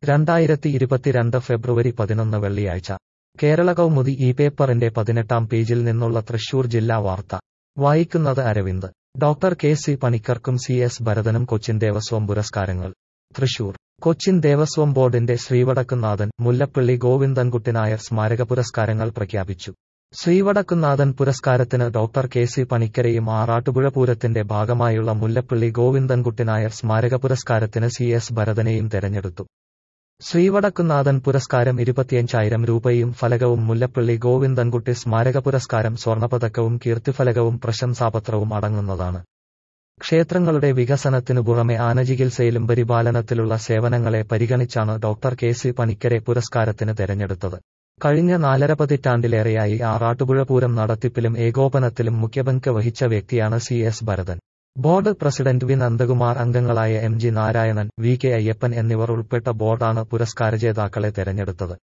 രണ്ടായിരത്തി ഇരുപത്തിരണ്ട് ഫെബ്രുവരി പതിനൊന്ന് വെള്ളിയാഴ്ച കേരള കൗമുദി ഈ പേപ്പറിന്റെ പതിനെട്ടാം പേജിൽ നിന്നുള്ള തൃശൂർ ജില്ലാ വാർത്ത വായിക്കുന്നത് അരവിന്ദ് ഡോക്ടർ കെ സി പണിക്കർക്കും സി എസ് ഭരതനും കൊച്ചിൻ ദേവസ്വം പുരസ്കാരങ്ങൾ തൃശൂർ കൊച്ചിൻ ദേവസ്വം ബോർഡിന്റെ ശ്രീവടക്കുന്നാഥൻ മുല്ലപ്പള്ളി ഗോവിന്ദൻകുട്ടി നായർ സ്മാരക പുരസ്കാരങ്ങൾ പ്രഖ്യാപിച്ചു ശ്രീവടക്കുന്നാഥൻ പുരസ്കാരത്തിന് ഡോക്ടർ കെ സി പണിക്കരെയും ആറാട്ടുപുഴ പൂരത്തിന്റെ ഭാഗമായുള്ള മുല്ലപ്പള്ളി ഗോവിന്ദൻകുട്ടി നായർ സ്മാരക പുരസ്കാരത്തിന് സി എസ് ഭരതനെയും തെരഞ്ഞെടുത്തു ശ്രീവടക്കുന്നാഥൻ പുരസ്കാരം ഇരുപത്തിയഞ്ചായിരം രൂപയും ഫലകവും മുല്ലപ്പള്ളി ഗോവിന്ദൻകുട്ടി സ്മാരക പുരസ്കാരം സ്വർണപതക്കവും കീർത്തിഫലകവും പ്രശംസാപത്രവും അടങ്ങുന്നതാണ് ക്ഷേത്രങ്ങളുടെ വികസനത്തിനു പുറമെ ആനചികിത്സയിലും പരിപാലനത്തിലുള്ള സേവനങ്ങളെ പരിഗണിച്ചാണ് ഡോക്ടർ കെ സി പണിക്കരെ പുരസ്കാരത്തിന് തെരഞ്ഞെടുത്തത് കഴിഞ്ഞ നാലര പതിറ്റാണ്ടിലേറെയായി ആറാട്ടുപുഴ പൂരം നടത്തിപ്പിലും ഏകോപനത്തിലും മുഖ്യപങ്ക് വഹിച്ച വ്യക്തിയാണ് C S Bharathan board president V Nandakumar അംഗങ്ങളായ M G Narayanan V K Ayyappan എന്നിവർ ഉൾപ്പെട്ട ബോർഡാണ് പുരസ്കാരജേതാക്കളെ തെരഞ്ഞെടുത്തത്